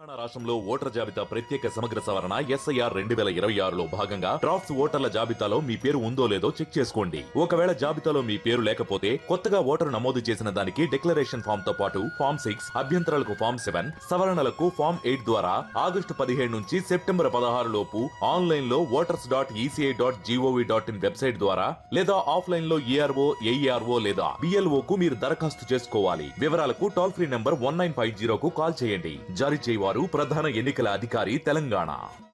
తెలంగాణ రాష్ట్రంలో ఓటర్ జాబితా ప్రత్యేక సమగ్ర సవరణ ఎస్ఐఆర్ రెండు వేల ఇరవై ఆరులో భాగంగా డ్రాఫ్ట్స్ ఓటర్ల జాబితాలో మీ పేరు ఉందో లేదో చెక్ చేసుకోండి ఒకవేళ జాబితాలో మీ పేరు లేకపోతే కొత్తగా ఓటరు నమోదు చేసిన దానికి డిక్లరేషన్ ఫామ్ తో పాటు ఫామ్ సిక్స్ అభ్యంతరాలకు ఫామ్ సెవెన్ సవరణలకు ఫామ్ ఎయిట్ ద్వారా ఆగస్టు పదిహేడు నుంచి సెప్టెంబర్ పదహారు లోపు ఆన్లైన్ లో voters dot ECI dot GOV dot in website ద్వారా లేదా ఆఫ్లైన్ లో ఈఆర్ఓ ఏఈఆర్ఓ లేదా బిఎల్ఓ కు మీరు దరఖాస్తు చేసుకోవాలి వివరాలకు toll free number one nine five జీరోకు కాల్ చేయండి జారీ చేయవారు ప్రధాన ఎన్నికల అధికారి తెలంగాణ